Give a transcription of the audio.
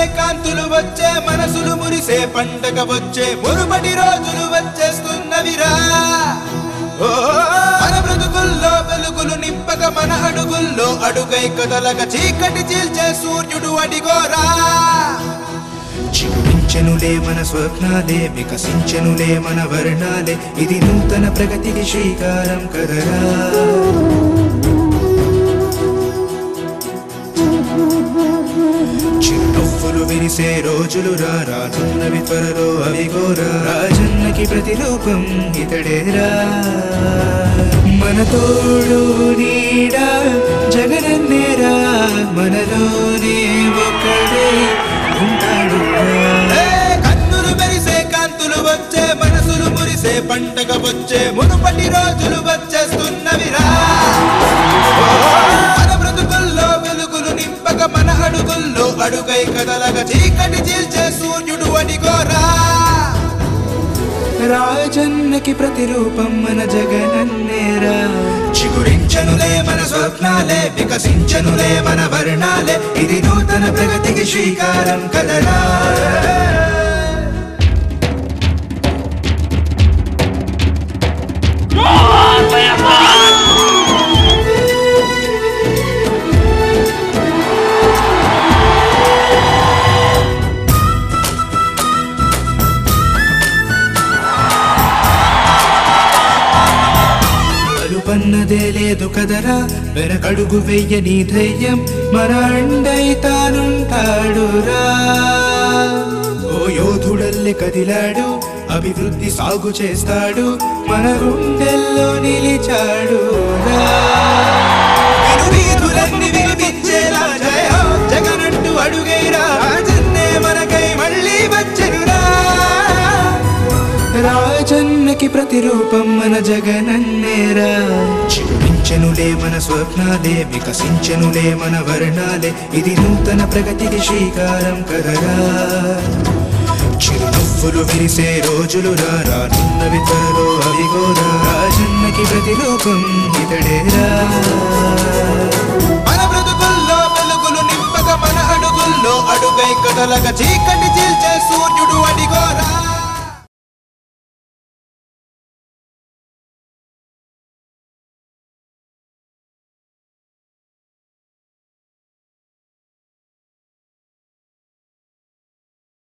కాంతులు వచ్చే మనసులు మురిసే పండగ వచ్చే మురుపటి రోజులు వచ్చేస్తున్నవిరా ఓ మన బ్రతుకుల్లో వెలుగులు నింపక మన అడుగుల్లో అడుగై కదలక చీకటి చీల్చే సూర్యుడు అడిగోరా చిగురించెనులే మన స్వప్నాలే వికసించెనులే మన వర్ణాలే ఇది నూతన ప్రగతికి శ్రీకారం కదరా చిరునవ్వులు విరిసే రోజులు రా రానున్నవి త్వరలో అవిగోరా రాజన్నకి ప్రతిరూపం ఇతడేరా మన తోడు నీడా జగనన్నేరా మనలోనే ఒకడే ఉంటాడు కన్నులు మెరిసే కాంతులు వచ్చే మనసులు మురిసే పంటగ వచ్చే మునుపటి రోజులు వచ్చేస్తున్నవిరా మన బ్రతుకుల్లో వెలుగులు నింపక మన అడుగుల్లో అడుగై కదలగ చీకటి చీల్చే సూర్యుడు అడిగోరా రాజన్నకి ప్రతిరూపం మన జగనన్నేరా చిగురించనులే మన స్వప్నాలే వికసించనులే మన వర్ణాలే ఇది నూతన ప్రగతికి శ్రీకారం కదరా అలుపన్నదే లేదు కదరా వెనకడుగు వెయ్యని ధైర్యం మన అండై తానుంటాడురా ఓ యోధుడల్లె కదిలాడు అభివృద్ధి సాగు చేస్తాడు మన గుండెల్లో నిలిచాడు వీధులన్నీ వినిపించేలా జయ హో, జగనంటూ అడుగైరా రాజన్నే మనకై మళ్ళీ వచ్చెనురా రాజన్నకి ప్రతిరూపం మన జగనన్నేరా చిగురించెనులే మన స్వప్నాలే వికసించెనులే మన వర్ణాలే ఇది నూతన ప్రగతికి శ్రీకారం కదరా చిరునవ్వులు విరిసే రోజులు రా రానున్నవి త్వరలో అవిగోరా రాజన్నకి ప్రతిరూపం ఇతడేరా మన బ్రతుకుల్లో వెలుగులు నింపక మన అడుగుల్లో అడుగై కదలక చీకటి చీల్చే సూర్యుడు అడిగోరా